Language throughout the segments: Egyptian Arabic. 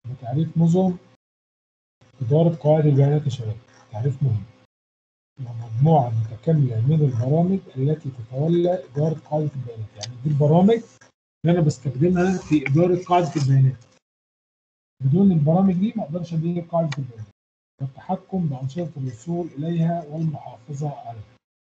وتعريف نظم إدارة قواعد البيانات يا شباب تعريف مهم ومجموعة متكاملة من البرامج التي تتولى إدارة قاعدة البيانات يعني دي البرامج اللي أنا بستخدمها في إدارة قاعدة البيانات بدون البرامج دي ما أقدرش أدير قاعدة البيانات والتحكم بأنشطة الوصول إليها والمحافظة عليها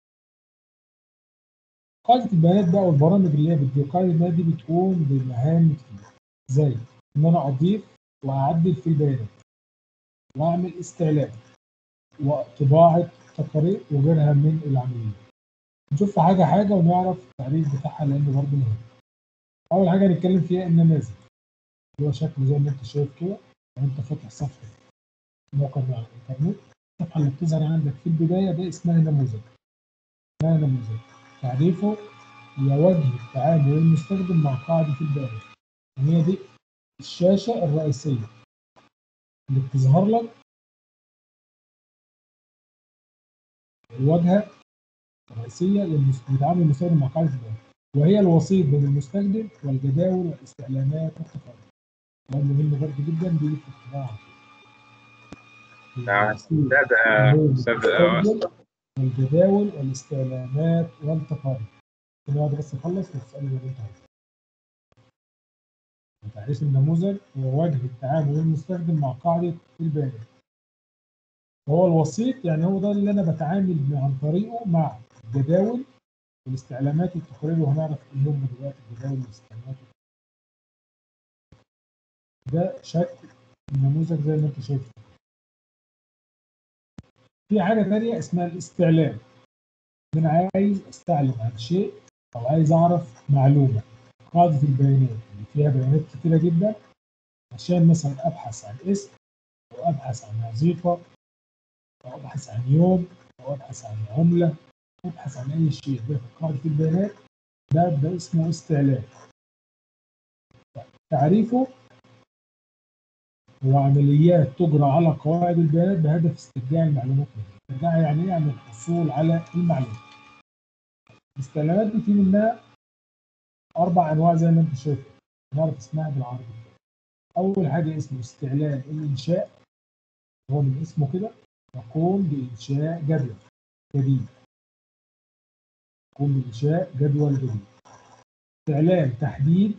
قاعدة البيانات بقى والبرامج اللي هي بتدير قاعدة البيانات دي بتقوم بمهام كتير زي إن أنا أضيف وأعدل في البيانات وأعمل استعلام وطباعة تقارير وغيرها من العمليات. نشوف حاجة حاجة ونعرف التعريف بتاعها لأنه برضه مهم. أول حاجة هنتكلم فيها النماذج اللي هو شكله زي ما أنت شايف كده لو أنت فاتح صفحة موقع على الإنترنت الصفحة اللي بتظهر عندك في البداية ده اسمها نموذج. اسمها نموذج. تعريفه هي وجه التعامل المستخدم مع قاعدة البيانات. يعني هي دي الشاشة الرئيسية اللي بتظهر لك الواجهة الرئيسية للتعامل المستخدم مع قاعدة البيانات وهي الوسيط بين المستخدم والجداول والاستعلامات والتقارير. ده مهم برضه جدا بيجي في الاختبار نعم أستاذ أستاذ والجداول والاستعلامات والتقارير. كده بعد بس اخلص وتسألني اللي انت عايزه. تعريف النموذج هو وجه التعامل المستخدم مع قاعدة البيانات. هو الوسيط يعني هو ده اللي انا بتعامل عن طريقه مع الجداول والاستعلامات والتقارير وهنعرف ايه هم دلوقتي الجداول والاستعلامات ده شكل النموذج زي ما انت شايف في حاجه ثانيه اسمها الاستعلام انا عايز استعلم عن شيء او عايز اعرف معلومه قاعده البيانات اللي فيها بيانات كتيره جدا عشان مثلا ابحث عن اسم او ابحث عن وظيفه او ابحث عن يوم او ابحث عن عمله او ابحث عن اي شيء ده في قاعده البيانات ده ده اسمه استعلام تعريفه هو عمليات تجرى على قواعد البيانات بهدف استرجاع المعلومات منها. استرجاع يعني ايه؟ يعني الحصول على المعلومات. الاستعلامات دي في منها اربع انواع زي ما انت شايف نعرف اسمها بالعربي. اول حاجه اسمه استعلام الانشاء هو من اسمه كده يقوم بانشاء جدول جديد. يقوم بانشاء جدول جديد. استعلام تحديد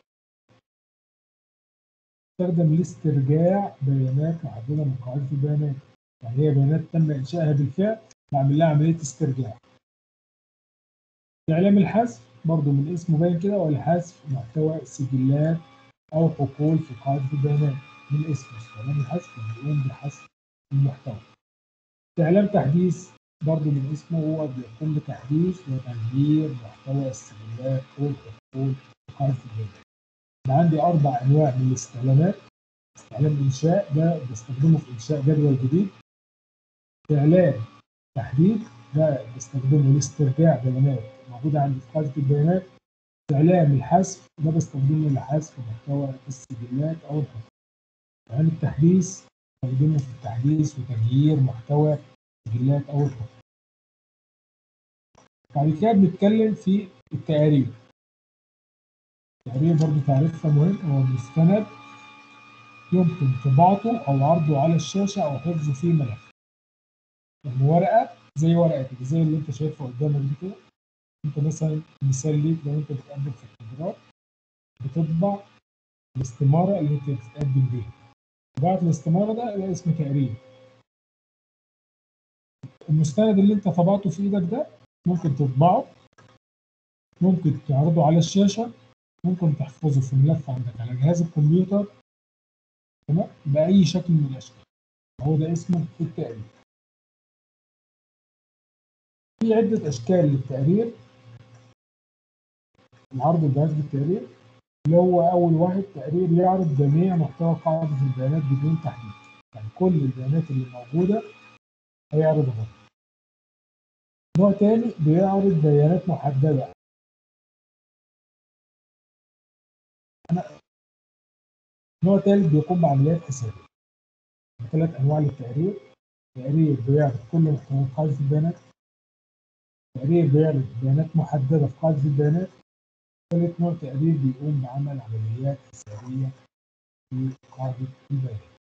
تستخدم لاسترجاع بيانات محدده من قاعده البيانات يعني هي بيانات تم انشائها بالفعل بعمل لها عمليه استرجاع استعلام الحذف برضو من اسمه باين كده هو الحذف محتوى سجلات او حقول في قاعده البيانات من اسمه استعلام الحذف بيقوم بحذف المحتوى استعلام تحديث برضو من اسمه هو بيقوم بتحديث وتغيير محتوى السجلات او الحقول في قاعده البيانات أنا عندي أربع أنواع من الاستعلامات استعلام إنشاء ده بستخدمه في إنشاء جدول جديد استعلام تحديد ده بستخدمه لاسترجاع بيانات موجودة عندي في قاعدة البيانات استعلام الحذف ده بستخدمه لحذف محتوى السجلات أو الحفظ استعلام التحديث بستخدمه في التحديث وتغيير محتوى السجلات أو الحفظ بعد كده بنتكلم في التقارير التقرير برضه تعريفها مهم هو مستند يمكن طباعته أو عرضه على الشاشة أو حفظه في ملف. يعني ورقة زي ورقتك زي اللي أنت شايفها قدامك دي كده. أنت مثلا مثال ليك لو أنت بتقدم في اختبارات بتطبع الاستمارة اللي أنت بتتقدم بيها. طباعة الاستمارة ده ده اسمه تقرير. المستند اللي أنت طبعته في إيدك ده ممكن تطبعه ممكن تعرضه على الشاشة ممكن تحفظه في ملف عندك على جهاز الكمبيوتر تمام بأي شكل من الأشكال هو ده اسمه التقرير في عدة أشكال للتقرير العرض الجهاز بالتقرير اللي هو أول واحد تقرير يعرض جميع محتوى قاعدة البيانات بدون تحديد يعني كل البيانات اللي موجودة هيعرضها نوع تاني بيعرض بيانات محددة نوع ثالث بيقوم بعمليات حسابية. ثلاث أنواع للتقرير. تقرير بيعرض كل محتوى قاعدة البيانات. تقرير بيعرض بيانات محددة في قاعدة البيانات. ثالث نوع تقرير بيقوم بعمل عمليات حسابية في قاعدة البيانات